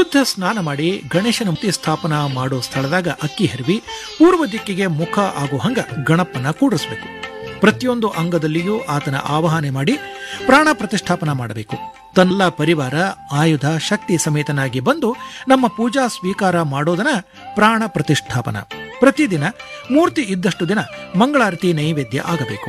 ಶುದ್ಧ ಸ್ನಾನ ಮಾಡಿ ಗಣೇಶನ ಮೂರ್ತಿ ಸ್ಥಾಪನಾ ಮಾಡೋ ಸ್ಥಳದಾಗ ಅಕ್ಕಿ ಹರಿವಿ ಪೂರ್ವ ದಿಕ್ಕಿಗೆ ಮುಖ ಆಗೋ ಹಂಗ ಗಣಪನ ಕೂಡಿಸ್ಬೇಕು ಪ್ರತಿಯೊಂದು ಅಂಗದಲ್ಲಿಯೂ ಆತನ ಆವಾಹನೆ ಮಾಡಿ ಪ್ರಾಣ ಪ್ರತಿಷ್ಠಾಪನ ಮಾಡಬೇಕು ತನ್ನೆಲ್ಲ ಪರಿವಾರ ಆಯುಧ ಶಕ್ತಿ ಸಮೇತನಾಗಿ ಬಂದು ನಮ್ಮ ಪೂಜಾ ಸ್ವೀಕಾರ ಮಾಡೋದನ ಪ್ರಾಣ ಪ್ರತಿಷ್ಠಾಪನ ಪ್ರತಿದಿನ ಮೂರ್ತಿ ಇದ್ದಷ್ಟು ದಿನ ಮಂಗಳಾರತಿ ನೈವೇದ್ಯ ಆಗಬೇಕು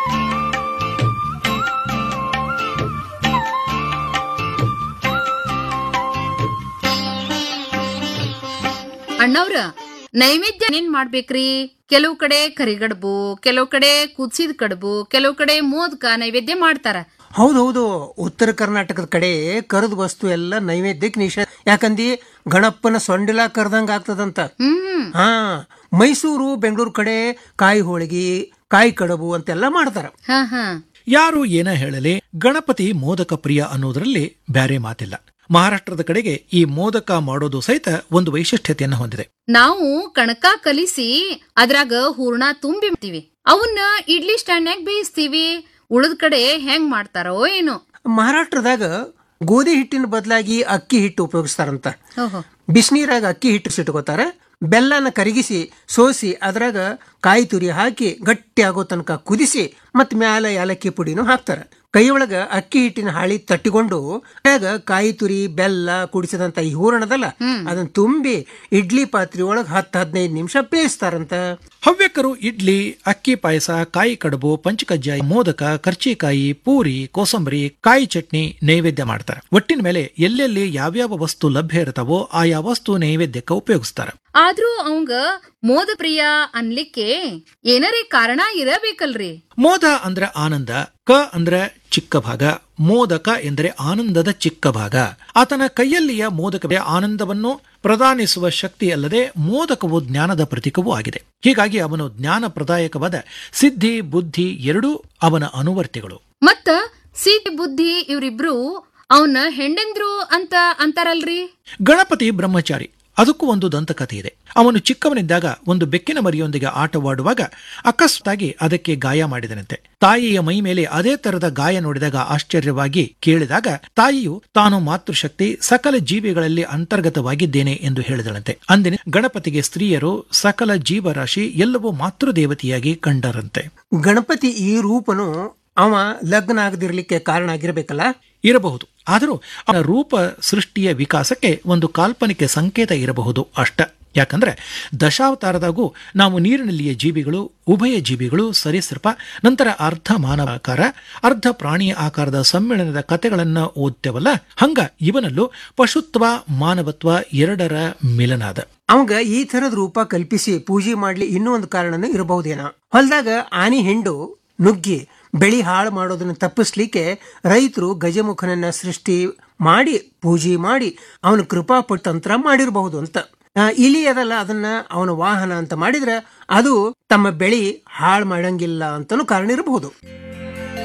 ಅಣ್ಣವ್ರ ನೈವೇದ್ಯ ಏನ್ ಮಾಡ್ಬೇಕ್ರಿ ಕೆಲವು ಕಡೆ ಕರಿಗಡ್ಬು ಕೆಲವು ಕಡೆ ಕುದಿಸಿದ ಕಡುಬು ಕೆಲವು ಕಡೆ ಮೋದಕ ನೈವೇದ್ಯ ಮಾಡ್ತಾರ ಹೌದೌದು ಉತ್ತರ ಕರ್ನಾಟಕದ ಕಡೆ ಕರದ ವಸ್ತು ಎಲ್ಲ ನೈವೇದ್ಯಕ್ಕೆ ನಿಷೇಧ ಯಾಕಂದಿ ಗಣಪನ ಸೊಂಡಿಲ ಕರ್ದಂಗ ಆಗ್ತದಂತ ಹ್ಮ್ ಹಾ ಮೈಸೂರು ಬೆಂಗಳೂರು ಕಡೆ ಕಾಯಿ ಹೋಳಿಗೆ ಕಾಯಿ ಕಡಬು ಅಂತೆಲ್ಲ ಮಾಡ್ತಾರ ಹಾ ಹಾ ಯಾರು ಏನ ಹೇಳಲಿ ಗಣಪತಿ ಮೋದಕ ಪ್ರಿಯ ಅನ್ನೋದರಲ್ಲಿ ಬ್ಯಾರೆ ಮಾತಿಲ್ಲ ಮಹಾರಾಷ್ಟ್ರದ ಕಡೆಗೆ ಈ ಮೋದಕ ಮಾಡೋದು ಸಹಿತ ಒಂದು ವೈಶಿಷ್ಟ್ಯತೆಯನ್ನು ಹೊಂದಿದೆ ನಾವು ಕಣಕ ಕಲಿಸಿ ಅದ್ರಾಗ ಹೂರ್ಣ ತುಂಬಿರ್ತೀವಿ ಅವನ್ನ ಇಡ್ಲಿ ಸ್ಟ್ಯಾಂಡ್ನಾಗ ಬೇಯಿಸ್ತೀವಿ ಉಳಿದ ಕಡೆ ಹೆಂಗ್ ಮಾಡ್ತಾರೋ ಏನೋ ಮಹಾರಾಷ್ಟ್ರದಾಗ ಗೋಧಿ ಹಿಟ್ಟಿನ ಬದಲಾಗಿ ಅಕ್ಕಿ ಹಿಟ್ಟು ಉಪಯೋಗಿಸ್ತಾರಂತ ಓಹೋ ಬಿಸಿನೀರಾಗ ಅಕ್ಕಿ ಹಿಟ್ಟು ಸಿಟ್ಕೋತಾರ ಬೆಲ್ಲನ ಕರಗಿಸಿ ಸೋಸಿ ಅದ್ರಾಗ ಕಾಯಿ ತುರಿ ಹಾಕಿ ಗಟ್ಟಿ ಆಗೋ ತನಕ ಕುದಿಸಿ ಮತ್ ಮ್ಯಾಲ ಏಲಕ್ಕಿ ಪುಡಿನೂ ಹಾಕ್ತಾರ ಕೈ ಒಳಗ ಅಕ್ಕಿ ಹಿಟ್ಟಿನ ಹಾಳಿ ತಟ್ಟಿಕೊಂಡು ಆಗ ಕಾಯಿ ತುರಿ ಬೆಲ್ಲ ಕುಡಿಸಿದಂತ ಈ ಹೂರಣದಲ್ಲ ಅದನ್ನ ತುಂಬಿ ಇಡ್ಲಿ ಪಾತ್ರೆ ಒಳಗ ಹತ್ತು ಹದಿನೈದು ನಿಮಿಷ ಬೇಯಿಸ್ತಾರಂತ ಹವ್ಯಕರು ಇಡ್ಲಿ ಅಕ್ಕಿ ಪಾಯಸ ಕಾಯಿ ಕಡುಬು ಪಂಚಕಜ್ಜಾಯಿ ಮೋದಕ ಕರ್ಚಿಕಾಯಿ ಪೂರಿ ಕೋಸಂಬರಿ ಕಾಯಿ ಚಟ್ನಿ ನೈವೇದ್ಯ ಮಾಡ್ತಾರೆ ಒಟ್ಟಿನ ಮೇಲೆ ಎಲ್ಲೆಲ್ಲಿ ಯಾವ್ಯಾವ ವಸ್ತು ಲಭ್ಯ ಇರ್ತಾವೋ ಆಯಾ ವಸ್ತು ನೈವೇದ್ಯಕ್ಕೆ ಉಪಯೋಗಿಸ್ತಾರೆ ಆದ್ರೂ ಅವಂಗ ಮೋದ ಪ್ರಿಯ ಅನ್ಲಿಕ್ಕೆ ಏನರೇ ಕಾರಣ ಇರಬೇಕಲ್ರಿ ಮೋದ ಅಂದ್ರೆ ಆನಂದ ಕ ಅಂದ್ರೆ ಚಿಕ್ಕ ಭಾಗ ಮೋದಕ ಎಂದರೆ ಆನಂದದ ಚಿಕ್ಕ ಭಾಗ ಆತನ ಕೈಯಲ್ಲಿಯ ಮೋದಕವೇ ಆನಂದವನ್ನು ಪ್ರದಾನಿಸುವ ಶಕ್ತಿ ಅಲ್ಲದೆ ಮೋದಕವು ಜ್ಞಾನದ ಪ್ರತೀಕವೂ ಆಗಿದೆ ಹೀಗಾಗಿ ಅವನು ಜ್ಞಾನ ಪ್ರದಾಯಕವಾದ ಸಿದ್ಧಿ ಬುದ್ಧಿ ಎರಡೂ ಅವನ ಅನುವರ್ತಿಗಳು ಮತ್ತ ಸಿದ್ಧಿ ಬುದ್ಧಿ ಇವ್ರಿಬ್ರು ಅವನ ಹೆಂಡೆಂದ್ರು ಅಂತ ಅಂತಾರಲ್ರಿ ಗಣಪತಿ ಬ್ರಹ್ಮಚಾರಿ ಅದಕ್ಕೂ ಒಂದು ದಂತಕಥೆ ಇದೆ ಅವನು ಚಿಕ್ಕವನಿದ್ದಾಗ ಒಂದು ಬೆಕ್ಕಿನ ಮರಿಯೊಂದಿಗೆ ಆಟವಾಡುವಾಗ ಅಕಸ್ಮಾತ್ತಾಗಿ ಅದಕ್ಕೆ ಗಾಯ ಮಾಡಿದನಂತೆ ತಾಯಿಯ ಮೈ ಮೇಲೆ ಅದೇ ತರದ ಗಾಯ ನೋಡಿದಾಗ ಆಶ್ಚರ್ಯವಾಗಿ ಕೇಳಿದಾಗ ತಾಯಿಯು ತಾನು ಮಾತೃಶಕ್ತಿ ಸಕಲ ಜೀವಿಗಳಲ್ಲಿ ಅಂತರ್ಗತವಾಗಿದ್ದೇನೆ ಎಂದು ಹೇಳಿದಳಂತೆ ಅಂದಿನ ಗಣಪತಿಗೆ ಸ್ತ್ರೀಯರು ಸಕಲ ಜೀವರಾಶಿ ಎಲ್ಲವೂ ಮಾತೃದೇವತೆಯಾಗಿ ಕಂಡರಂತೆ ಗಣಪತಿ ಈ ರೂಪನು ಅವ ಲಗ್ನ ಆಗದಿರ್ಲಿಕ್ಕೆ ಕಾರಣ ಆಗಿರ್ಬೇಕಲ್ಲ ಇರಬಹುದು ಆದರೂ ಅವನ ರೂಪ ಸೃಷ್ಟಿಯ ವಿಕಾಸಕ್ಕೆ ಒಂದು ಕಾಲ್ಪನಿಕ ಸಂಕೇತ ಇರಬಹುದು ಅಷ್ಟ ಯಾಕಂದ್ರೆ ದಶಾವತಾರದಾಗೂ ನಾವು ನೀರಿನಲ್ಲಿಯ ಜೀವಿಗಳು ಉಭಯ ಜೀವಿಗಳು ಸರೀಸೃಪ ನಂತರ ಅರ್ಧ ಮಾನವಾಕಾರ ಅರ್ಧ ಪ್ರಾಣಿಯ ಆಕಾರದ ಸಮ್ಮೇಳನದ ಕತೆಗಳನ್ನ ಓದ್ತೇವಲ್ಲ ಹಂಗ ಇವನಲ್ಲೂ ಪಶುತ್ವ ಮಾನವತ್ವ ಎರಡರ ಮಿಲನಾದ ಅವಂಗ ಈ ತರದ ರೂಪ ಕಲ್ಪಿಸಿ ಪೂಜೆ ಮಾಡ್ಲಿ ಇನ್ನೂ ಒಂದು ಕಾರಣನೂ ಇರಬಹುದೇನ ಹೊಲದಾಗ ಆನಿ ಹಿಂಡು ನುಗ್ಗಿ ಬೆಳಿ ಹಾಳು ಮಾಡೋದನ್ನ ತಪ್ಪಿಸ್ಲಿಕ್ಕೆ ರೈತರು ಗಜಮುಖನನ್ನ ಸೃಷ್ಟಿ ಮಾಡಿ ಪೂಜೆ ಮಾಡಿ ಅವನ ಕೃಪಾಪಟ್ಟು ತಂತ್ರ ಮಾಡಿರಬಹುದು ಅಂತ ಆ, ಇಲಿ ಅದಲ್ಲ ಅದನ್ನ ಅವನ ವಾಹನ ಅಂತ ಮಾಡಿದ್ರೆ ಅದು ತಮ್ಮ ಬೆಳಿ ಹಾಳು ಮಾಡಂಗಿಲ್ಲ ಅಂತನೂ ಕಾರಣ ಇರಬಹುದು